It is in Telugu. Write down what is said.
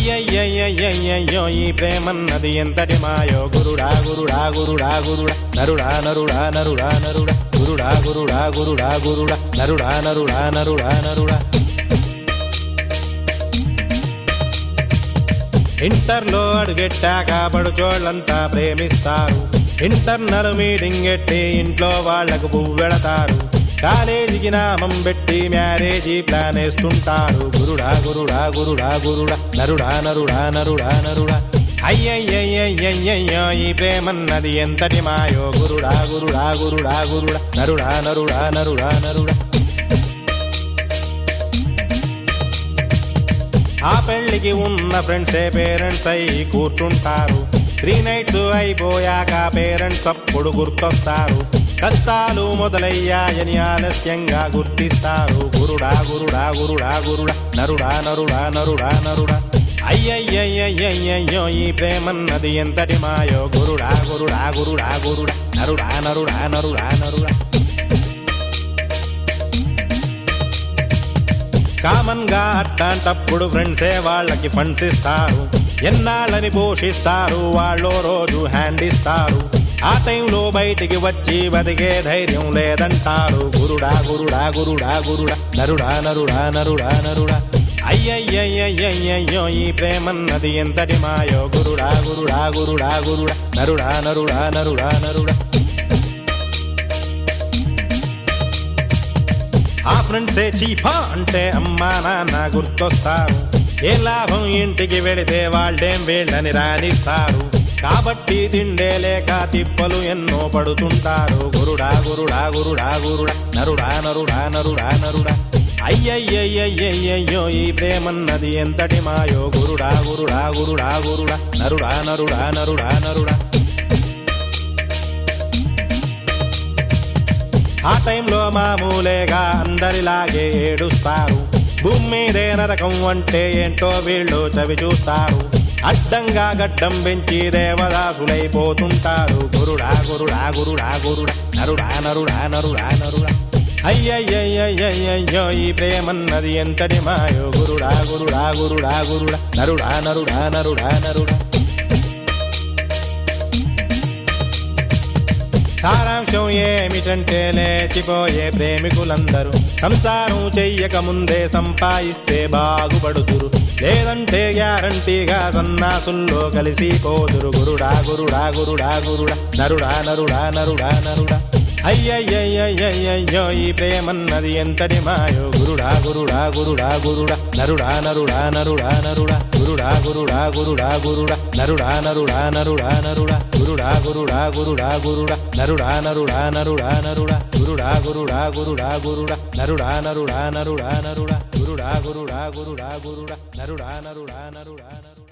అయ్యయ్యయ్యయ్యయ్యో ఈ ప్రేమన్నది ఎంతటి మాయో గురుడా గురుడా గురుడా గురుడా నరుడా నరుడా నరుడా నరుడా గురుడా గురుడా గురుడా గురుడా నరుడా నరుడా నరుడా నరుడా ఇంటర్లో అడుగెట్టాక పడుచోళ్ళంతా ప్రేమిస్తారు ఇంటర్నల్ మీటింగ్ ఎట్టి ఇంట్లో వాళ్లకు పువ్వెడతారు కాలేజీకి నామం పెట్టి మ్యారేజీ ప్లాన్ వేస్తుంటారు గురుడా గురుడా గురుడా గురుడా నరుడా నరుడా నరుడా నరుడా అయ్యయ్యయ్యయ్యయ్యో ఈ ప్రేమన్నది ఎంతటి మాయో గురుడా గురుడా గురుడా గురుడా నరుడా నరుడా నరుడా నరుడా ఆ పెళ్లికి ఉన్న ఫ్రెండ్సే పేరెంట్స్ అయి కూర్చుంటారు త్రీ నైట్స్ అయిపోయాక పేరెంట్స్ అప్పుడు గుర్తొస్తారు కష్టాలు మొదలయ్యాయని ఆలస్యంగా గుర్తిస్తారు గురుడా గురుడా గురుడా గురుడా నరుడా నరుడా నరుడా నరుడా అయ్యయ్యయ్యయ్యయ్యో ఈ ప్రేమన్నది ఎంతటి మాయో గురుడా గురుడా గురుడా గురుడా నరుడా నరుడా నరుడా నరుడా కామన్ గా అట్లాంటప్పుడు ఫ్రెండ్సే వాళ్ళకి ఫండ్స్ ఇస్తారు ఎన్నాళ్ళని పోషిస్తారు వాళ్ళు రోజు హ్యాండ్ ఇస్తారు ఆ టైంలో బయటికి వచ్చి బతికే ధైర్యం లేదంటారు గురుడా గురుడా గురుడా గురుడా నరుడా నరుడా నరుడా నరుడా అయ్యయ్యయ్యయ్యయ్యో ఈ ప్రేమన్నది ఎంతటి మాయో గురుడా గురుడా గురుడా గురుడా నరుడా నరుడా నరుడా నరుడా ఆ ఫ్రెండ్సే చీపా అంటే అమ్మా నాన్న గుర్తొస్తారు ఏ లాభం ఇంటికి వెళితే వాళ్ళేం వీళ్ళని రానిస్తారు కాబట్టి తిండే లేక తిప్పలు ఎన్నో పడుతుంటారు గురుడా గురుడా గురుడా గురుడా నరుడా నరుడా నరుడా నరుడా అయ్యయ్యయ్యయ్యయ్యో ఈ ప్రేమన్నది ఎంతటి మాయో గురుడా గురుడా గురుడా గురుడా నరుడా నరుడా నరుడా నరుడా ఆ టైంలో మామూలేగా అందరిలాగే ఏడుస్తారు భూమి మీదే నరకం అంటే ఏంటో వీళ్ళు చవి చూస్తారు అడ్డంగా గడ్డం పెంచి దేవదాసులైపోతుంటారు గురుడా గురుడా గురుడా గురుడా నరుడా నరుడా నరుడా నరుడా అయ్యయ్యయ్యయ్యయ్యో ఈ ప్రేమన్నది ఎంతటి మాయో గురుడా గురుడా గురుడా గురుడా నరుడా నరుడా నరుడా నరుడా సారాంశం ఏమిటంటే లేచిపోయే ప్రేమికులందరూ సంసారం చెయ్యక ముందే సంపాదిస్తే బాగుపడుతురు లేదంటే గ్యారంటీగా సన్నాసుల్లో కలిసిపోదురు గురుడా గురుడా గురుడా గురుడా నరుడా నరుడా నరుడా నరుడా అయ్యయ్యయ్యయ్యయ్యో ఈ ప్రేమన్నది ఎంతటి మాయో గురుడా గురుడా గురుడా గురుడా నరుడా నరుడా నరుడా నరుడా గురుడా గురుడా గురుడా గురుడా నరుడా నరుడా నరుడా నరుడా గురుడా గురుడా గురుడా గురుడా నరుడా నరుడా నరుడా నరుడా గురుడా గురుడా గురుడా గురుడా నరుడా నరుడా నరుడా నరుడా గురుడా గురుడా గురుడా గురుడా నరుడా నరుడా నరుడా నరుడా